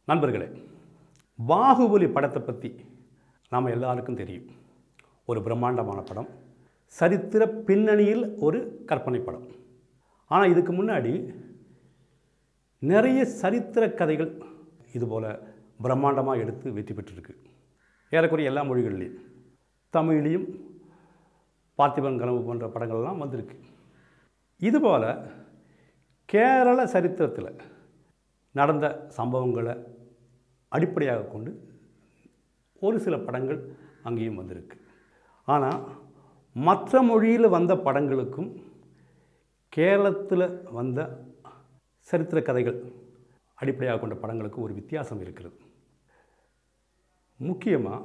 நண்பர்களே பாகுபலி படத்தை பற்றி நாம் எல்லாருக்கும் தெரியும் ஒரு பிரம்மாண்டமான படம் சரித்திர பின்னணியில் ஒரு கற்பனை படம் ஆனால் இதுக்கு முன்னாடி நிறைய சரித்திர கதைகள் இதுபோல் பிரம்மாண்டமாக எடுத்து வெற்றி பெற்றிருக்கு ஏறக்குறைய எல்லா மொழிகள்லையும் தமிழ்லேயும் பார்த்திபன் கனவு போன்ற படங்கள்லாம் வந்திருக்கு இதுபோல் கேரள சரித்திரத்தில் நடந்த சம்பவங்களை அடிப்படையாக கொண்டு ஒரு சில படங்கள் அங்கேயும் வந்திருக்கு ஆனால் மற்ற மொழியில் வந்த படங்களுக்கும் கேரளத்தில் வந்த சரித்திர கதைகள் அடிப்படையாக கொண்ட படங்களுக்கு ஒரு வித்தியாசம் இருக்கிறது முக்கியமாக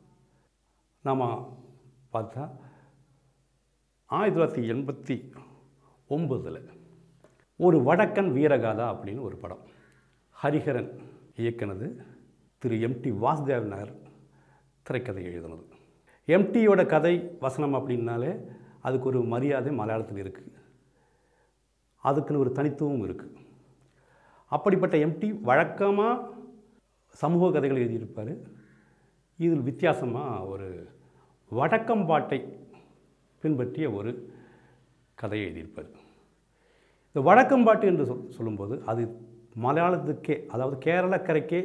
நாம் பார்த்தா ஆயிரத்தி தொள்ளாயிரத்தி எண்பத்தி ஒம்பதில் ஒரு வடக்கன் வீரகாதா அப்படின்னு ஒரு படம் ஹரிஹரன் இயக்குனது திரு எம்டி வாசுதேவ் நாயர் திரைக்கதை எழுதினது எம்டியோட கதை வசனம் அப்படின்னாலே அதுக்கு ஒரு மரியாதை மலையாளத்தில் இருக்குது அதுக்குன்னு ஒரு தனித்துவம் இருக்குது அப்படிப்பட்ட எம்டி வழக்கமாக சமூக கதைகள் எழுதியிருப்பார் இதில் வித்தியாசமாக ஒரு வடக்கம்பாட்டை பின்பற்றிய ஒரு கதையை எழுதியிருப்பார் இந்த வடக்கம்பாட்டு என்று சொல் சொல்லும்போது அது மலையாளத்துக்கே அதாவது கேரளக்கரைக்கே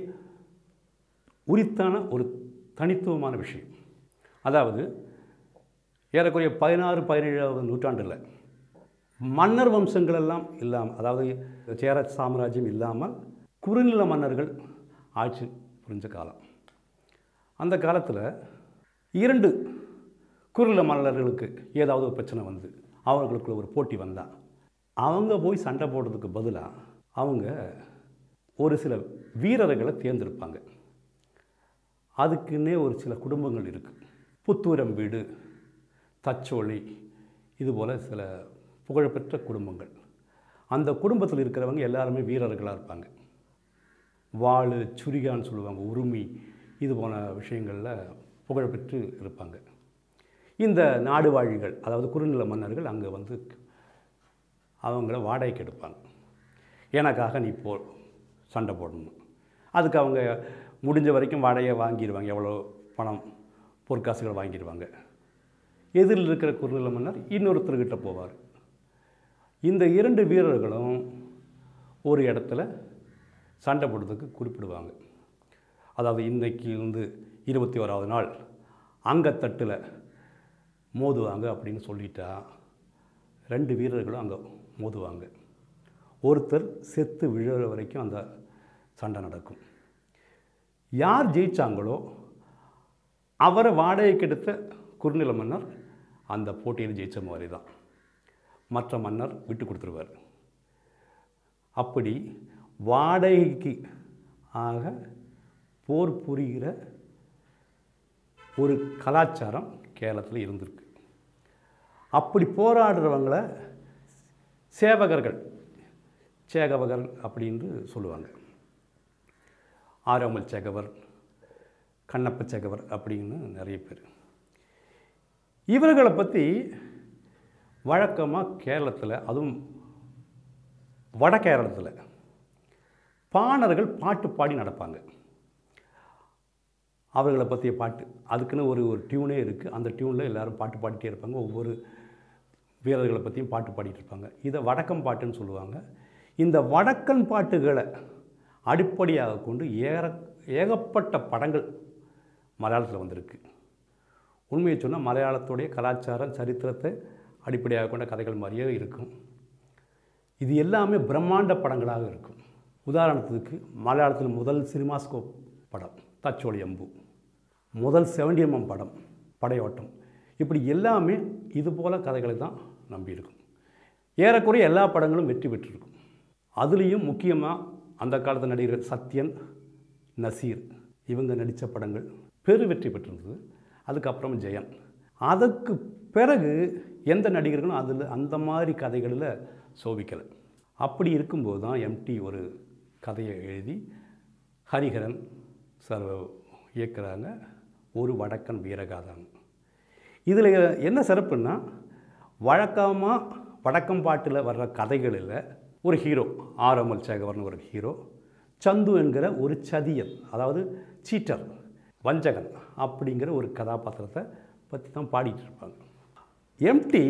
உரித்தான ஒரு தனித்துவமான விஷயம் அதாவது ஏறக்குறைய பதினாறு பதினேழாவது நூற்றாண்டில் மன்னர் வம்சங்களெல்லாம் இல்லாமல் அதாவது சேர சாம்ராஜ்யம் இல்லாமல் குறுநில மன்னர்கள் ஆட்சி புரிஞ்ச காலம் அந்த காலத்தில் இரண்டு குறுநில மன்னர்களுக்கு ஏதாவது ஒரு பிரச்சனை வந்து அவர்களுக்குள்ள ஒரு போட்டி வந்தால் அவங்க போய் சண்டை போடுறதுக்கு பதிலாக அவங்க ஒரு சில வீரர்களை தேர்ந்தெடுப்பாங்க அதுக்குன்னே ஒரு சில குடும்பங்கள் இருக்குது புத்தூரம் வீடு தச்சோழி இதுபோல் சில புகழ்பெற்ற குடும்பங்கள் அந்த குடும்பத்தில் இருக்கிறவங்க எல்லாருமே வீரர்களாக இருப்பாங்க வாள் சுரிகான்னு சொல்லுவாங்க உரிமை இது போன விஷயங்களில் புகழ்பெற்று இருப்பாங்க இந்த நாடுவாழிகள் அதாவது குறுநில மன்னர்கள் அங்கே வந்து அவங்கள வாடகைக்கு எடுப்பாங்க எனக்காக நீ போ சண்டை போடணும் அதுக்கு அவங்க முடிஞ்ச வரைக்கும் வாடகையை வாங்கிடுவாங்க எவ்வளோ பணம் பொற்காசுகள் வாங்கிடுவாங்க எதிரில் இருக்கிற குறுநில மன்னர் இன்னொருத்தர்கிட்ட போவார் இந்த இரண்டு வீரர்களும் ஒரு இடத்துல சண்டை போடுறதுக்கு குறிப்பிடுவாங்க அதாவது இன்னைக்கு வந்து இருபத்தி ஓராவது நாள் அங்கத்தட்டில் மோதுவாங்க அப்படின்னு சொல்லிட்டா ரெண்டு வீரர்களும் அங்கே மோதுவாங்க ஒருத்தர் செத்து விழுற வரைக்கும் அந்த சண்டை நடக்கும் யார் ஜெயித்தாங்களோ அவரை வாடகைக்கு எடுத்த குறுநில மன்னர் அந்த போட்டியில் ஜெயித்த மாதிரி தான் மற்ற மன்னர் விட்டு கொடுத்துருவார் அப்படி வாடகைக்கு ஆக போர் புரிகிற ஒரு கலாச்சாரம் கேரளத்தில் இருந்திருக்கு அப்படி போராடுறவங்கள சேவகர்கள் சேகவகர் அப்படின்னு சொல்லுவாங்க ஆரோமல் சேகவர் கண்ணப்ப சேகவர் அப்படின்னு நிறைய பேர் இவர்களை பற்றி வழக்கமாக கேரளத்தில் அதுவும் வட கேரளத்தில் பாணர்கள் பாட்டு பாடி நடப்பாங்க அவர்களை பற்றிய பாட்டு அதுக்குன்னு ஒரு ஒரு டியூனே இருக்குது அந்த டியூனில் எல்லாரும் பாட்டு பாடிட்டே இருப்பாங்க ஒவ்வொரு வீரர்களை பற்றியும் பாட்டு பாடிட்டு இருப்பாங்க இதை வடக்கம் பாட்டுன்னு சொல்லுவாங்க இந்த வடக்கன் பாட்டுகளை அடிப்படையாக கொண்டு ஏற ஏகப்பட்ட படங்கள் மலையாளத்தில் வந்திருக்கு உண்மையை சொன்னால் மலையாளத்துடைய கலாச்சாரம் சரித்திரத்தை அடிப்படையாக கொண்ட கதைகள் மாதிரியே இருக்கும் இது எல்லாமே பிரம்மாண்ட படங்களாக இருக்கும் உதாரணத்துக்கு மலையாளத்தில் முதல் சினிமாஸ்கோப் படம் தச்சோழி அம்பு முதல் செவன்டிஎம்எம் படம் படையோட்டம் இப்படி எல்லாமே இது போல் கதைகளை தான் நம்பியிருக்கும் ஏறக்குறைய எல்லா படங்களும் வெற்றி பெற்றிருக்கும் அதுலேயும் முக்கியமாக அந்த காலத்து நடிகர் சத்யன் நசீர் இவங்க நடித்த படங்கள் பெரு வெற்றி பெற்றிருந்தது அதுக்கப்புறம் ஜெயன் அதுக்கு பிறகு எந்த நடிகர்களும் அதில் அந்த மாதிரி கதைகளில் சோபிக்கலை அப்படி இருக்கும்போது தான் எம்டி ஒரு கதையை எழுதி ஹரிஹரன் சார் இயக்குறாங்க ஒரு வடக்கன் வீரகாதான் இதில் என்ன சிறப்புன்னா வழக்கமாக வடக்கம் பாட்டில் வர்ற கதைகளில் ஒரு ஹீரோ ஆரோமல் சேகவர்னு ஒரு ஹீரோ சந்து என்கிற ஒரு சதியன் அதாவது சீட்டர் வஞ்சகன் அப்படிங்கிற ஒரு கதாபாத்திரத்தை பற்றி தான் பாடிட்டு இருப்பாங்க எம்டி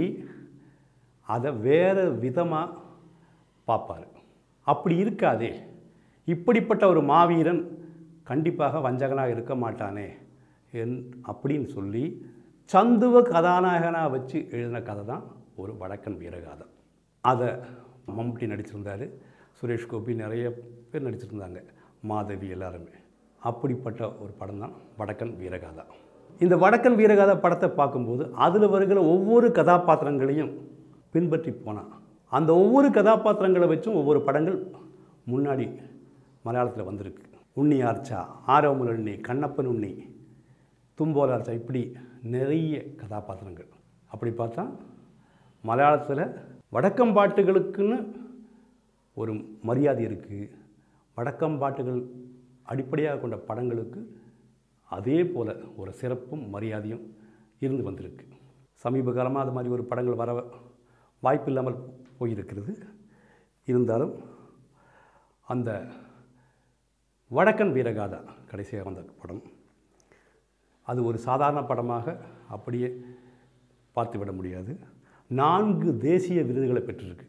அதை வேறு விதமாக பார்ப்பார் அப்படி இருக்காதே இப்படிப்பட்ட ஒரு மாவீரன் கண்டிப்பாக வஞ்சகனாக இருக்க மாட்டானே என் அப்படின்னு சொல்லி சந்துவ கதாநாயகனாக வச்சு எழுதின கதை தான் ஒரு வடக்கன் வீரகாதை அதை மம்முட்டி நடிச்சிருந்தார் சுரேஷ் கோபி நிறைய பேர் நடிச்சிருந்தாங்க மாதவி எல்லாருமே அப்படிப்பட்ட ஒரு படம் தான் வடக்கன் வீரகாதா இந்த வடக்கன் வீரகாதா படத்தை பார்க்கும்போது அதில் வருகிற ஒவ்வொரு கதாபாத்திரங்களையும் பின்பற்றி போனான் அந்த ஒவ்வொரு கதாபாத்திரங்களை வச்சும் ஒவ்வொரு படங்கள் முன்னாடி மலையாளத்தில் வந்திருக்கு உண்ணி ஆர்ச்சா ஆரோமுலண்ணி கண்ணப்பன் உண்ணி தும்போல் ஆர்ச்சா இப்படி நிறைய கதாபாத்திரங்கள் அப்படி பார்த்தா மலையாளத்தில் வடக்கம்பாட்டுகளுக்குன்னு ஒரு மரியாதை இருக்குது வடக்கம்பாட்டுகள் அடிப்படையாக கொண்ட படங்களுக்கு அதே போல் ஒரு சிறப்பும் மரியாதையும் இருந்து வந்திருக்கு சமீப காலமாக அது மாதிரி ஒரு படங்கள் வர வாய்ப்பு இல்லாமல் போயிருக்கிறது இருந்தாலும் அந்த வடக்கன் வீரகாதா கடைசியாக வந்த படம் அது ஒரு சாதாரண படமாக அப்படியே பார்த்துவிட முடியாது நான்கு தேசிய விருதுகளை பெற்றிருக்கு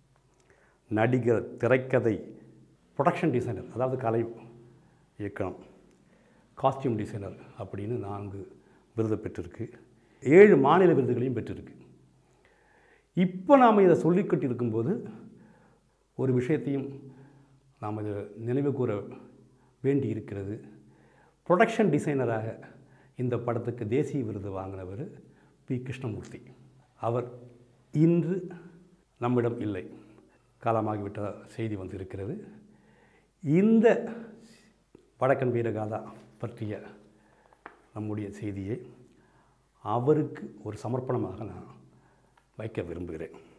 நடிகர் திரைக்கதை ப்ரொடக்ஷன் டிசைனர் அதாவது கலை இயக்கம் காஸ்டியூம் டிசைனர் அப்படின்னு நான்கு விருதை பெற்றிருக்கு ஏழு மாநில விருதுகளையும் பெற்றிருக்கு இப்போ நாம் இதை சொல்லிக்கிட்டு இருக்கும்போது ஒரு விஷயத்தையும் நாம் இதை நினைவு கூற வேண்டி இருக்கிறது ப்ரொடக்ஷன் டிசைனராக இந்த படத்துக்கு தேசிய விருது வாங்கினவர் பி கிருஷ்ணமூர்த்தி அவர் இன்று நம்மிடம் இல்லை காலமாகிவிட்ட செய்தி வந்து இருக்கிறது இந்த வடக்கன் வீரகாதா பற்றிய நம்முடைய செய்தியை அவருக்கு ஒரு சமர்ப்பணமாக நான் வைக்க விரும்புகிறேன்